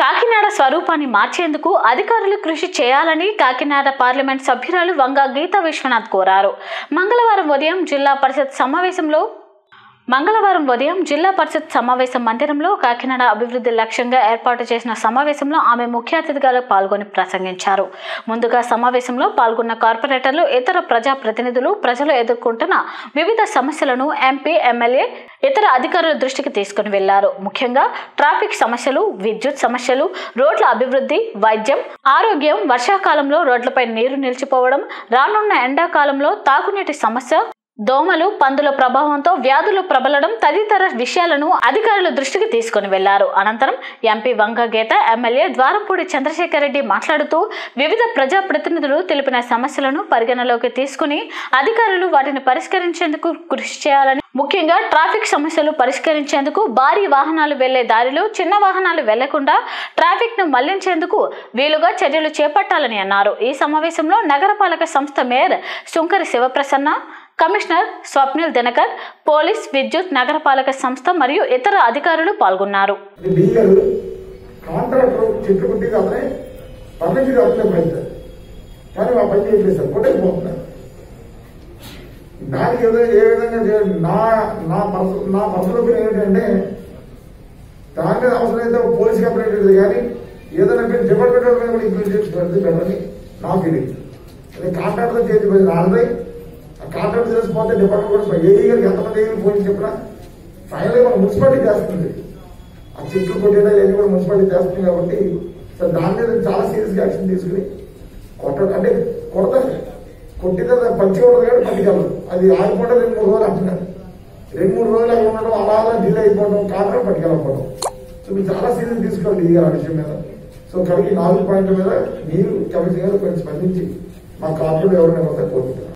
కాకినాడ స్వరూపాన్ని మార్చేందుకు అధికారులు కృషి చేయాలని కాకినాడ పార్లమెంట్ సభ్యురాలు వంగ గీతా విశ్వనాథ్ కోరారు మంగళవారం ఉదయం జిల్లా పరిషత్ సమావేశంలో మంగళవారం ఉదయం జిల్లా పరిషత్ సమావేశం మందిరంలో కాకినాడ అభివృద్ధి లక్ష్యంగా ఏర్పాటు చేసిన సమావేశంలో ఆమె ముఖ్య అతిథిగా పాల్గొని ప్రసంగించారు ముందుగా సమావేశంలో పాల్గొన్న కార్పొరేటర్లు ఇతర ప్రజా ప్రతినిధులు ప్రజలు ఎదుర్కొంటున్న వివిధ సమస్యలను ఎంపీ ఎమ్మెల్యే ఇతర అధికారుల దృష్టికి తీసుకుని వెళ్లారు ముఖ్యంగా ట్రాఫిక్ సమస్యలు విద్యుత్ సమస్యలు రోడ్ల అభివృద్ధి వైద్యం ఆరోగ్యం వర్షాకాలంలో రోడ్లపై నీరు నిలిచిపోవడం రానున్న ఎండాకాలంలో తాగునీటి సమస్య దోమలు పందుల ప్రభావంతో వ్యాధులు ప్రబలడం తదితర విషయాలను అధికారుల దృష్టికి తీసుకుని వెళ్లారు అనంతరం ఎంపీ వంగ గీత ఎమ్మెల్యే ద్వారంపూడి చంద్రశేఖర్ రెడ్డి మాట్లాడుతూ వివిధ ప్రజా ప్రతినిధులు తెలిపిన సమస్యలను పరిగణలోకి తీసుకుని అధికారులు వాటిని పరిష్కరించేందుకు కృషి చేయాలని ముఖ్యంగా ట్రాఫిక్ సమస్యలు పరిష్కరించేందుకు భారీ వాహనాలు వెళ్లే దారిలో చిన్న వాహనాలు వెళ్లకుండా ట్రాఫిక్ ను మళ్లించేందుకు వీలుగా చర్యలు చేపట్టాలని అన్నారు ఈ సమావేశంలో నగరపాలక సంస్థ mayor Shunkari Sivaprasanna commissioner Swapnil Dinakar police విద్యుత్ నగరపాలక సంస్థ మరియు ఇతర అధికారులు పాల్గొన్నారు లీగల్ కాంట్రాక్టర్ చెట్లు కొట్టి అతనే పర్మిషన్ అతనే పడతారు కానీ మా పని చేయట్లేదు సార్ కొట్టకపోతున్నారు దానికి ఏదో ఏ విధంగా చేయాలి? నా నా పర్స నా పర్సనల్ ఒపీనియన్ ఏంటంటే దాని మీద అవసరమైతే పోలీస్ కంప్లైంట్ ఉంటుంది కానీ ఏదైనా మీరు డిపార్ట్మెంట్ వాళ్ళ మీద కూడా ఇంప్లీట్ చేసి పెడితే బెటర్ని నా ఫీలింగ్ అదే కాంట్రాక్టర్ చేతి మీద రాలదే ఆ కాంట్రాక్ట్ తెలిసిపోతే డిపార్ట్మెంట్ కూడా ఏ ఇయర్కి ఎంతమంది ఏళ్ళు పోయి చెప్పినా ఫైనల్ మన మున్సిపాలిటీ చేస్తుంది ఆ చెట్లు కొట్టేదా ఏది కూడా మున్సిపాలిటీ చేస్తుంది కాబట్టి సో దాని మీద చాలా సీరియస్ యాక్షన్ తీసుకుని కొట్ట అంటే కొడతారు కొట్టిన పంచిగా ఉండదు కానీ పట్టుకెళ్ళదు అది ఆగిపోవడం రెండు మూడు రోజులు అంటున్నారు రెండు మూడు రోజులు అలా ఉండడం అలా అలా డిలే అయిపోవడం కారణం పట్టుకెళ్ళకపోవడం సో మీరు చాలా సీరియస్ తీసుకోండి ఈ విషయం మీద సో కలిగి నాలుగు పాయింట్ల మీద మీరు కమిషన్ గారు కొంచెం స్పందించి మా కార్పొరేట్ ఎవరైనా వస్తే కోరుకుంటున్నారు